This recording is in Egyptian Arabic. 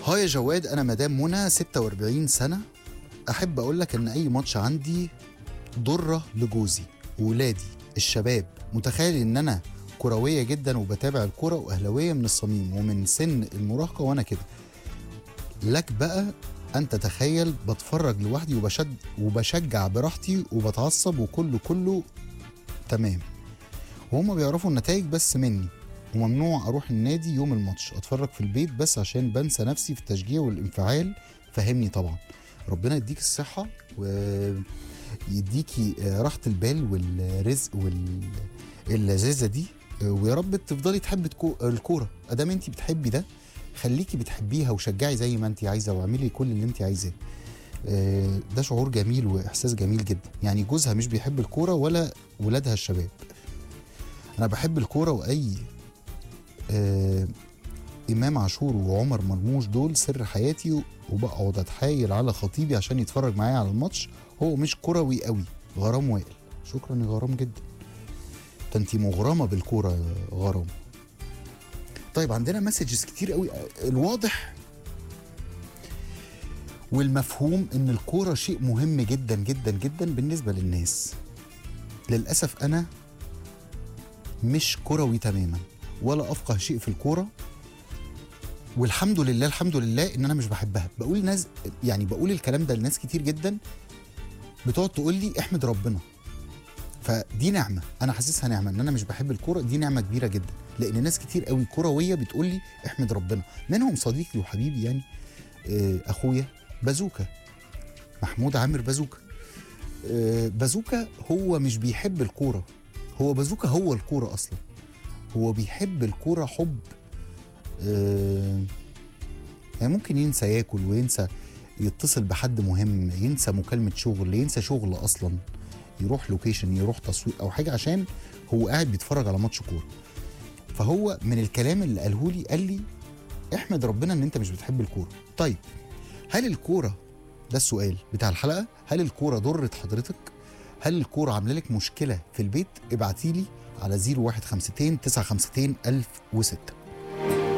هاي يا جواد انا مدام منى 46 سنه احب اقول لك ان اي ماتش عندي ضره لجوزي وولادي الشباب متخيل ان انا كرويه جدا وبتابع الكوره واهلاويه من الصميم ومن سن المراهقه وانا كده لك بقى ان تتخيل بتفرج لوحدي وبشد وبشجع براحتي وبتعصب وكله كله تمام وهم بيعرفوا النتائج بس مني وممنوع اروح النادي يوم الماتش اتفرج في البيت بس عشان بنسى نفسي في التشجيع والانفعال فهمني طبعا ربنا يديك الصحة ويديكي راحة البال والرزق واللذاذة دي ويا رب تفضلي تحبي تكو- الكورة ادام انت بتحبي ده خليكي بتحبيها وشجعي زي ما انت عايزة واعملي كل اللي انت عايزاه آه، ده شعور جميل واحساس جميل جدا يعني جوزها مش بيحب الكورة ولا ولادها الشباب انا بحب الكورة واي آه، امام عاشور وعمر مرموش دول سر حياتي وبقعد اتحايل على خطيبي عشان يتفرج معايا على الماتش هو مش كروي قوي غرام وائل شكرا يا غرام جدا ده انت مغرمه بالكوره يا غرام طيب عندنا مسجز كتير قوي الواضح والمفهوم ان الكوره شيء مهم جدا جدا جدا بالنسبه للناس للاسف انا مش كروي تماما ولا افقه شيء في الكوره والحمد لله الحمد لله ان انا مش بحبها بقول ناس يعني بقول الكلام ده لناس كتير جدا بتقعد تقول لي احمد ربنا فدي نعمه انا حاسسها نعمه ان انا مش بحب الكوره دي نعمه كبيره جدا لان ناس كتير قوي كرويه بتقول لي احمد ربنا منهم صديقي وحبيبي يعني آه، اخويا بازوكا محمود عامر بازوكا آه، بازوكا هو مش بيحب الكوره هو بازوكا هو الكوره اصلا هو بيحب الكوره حب آه، يعني ممكن ينسى ياكل وينسى يتصل بحد مهم ينسى مكالمة شغل ينسى شغل أصلا يروح لوكيشن يروح تصوير أو حاجة عشان هو قاعد بيتفرج على ماتش كورة فهو من الكلام اللي قاله لي قال لي احمد ربنا ان انت مش بتحب الكورة طيب هل الكورة ده السؤال بتاع الحلقة هل الكورة ضرت حضرتك هل الكورة عاملة لك مشكلة في البيت ابعتيلي على 0152 952 1006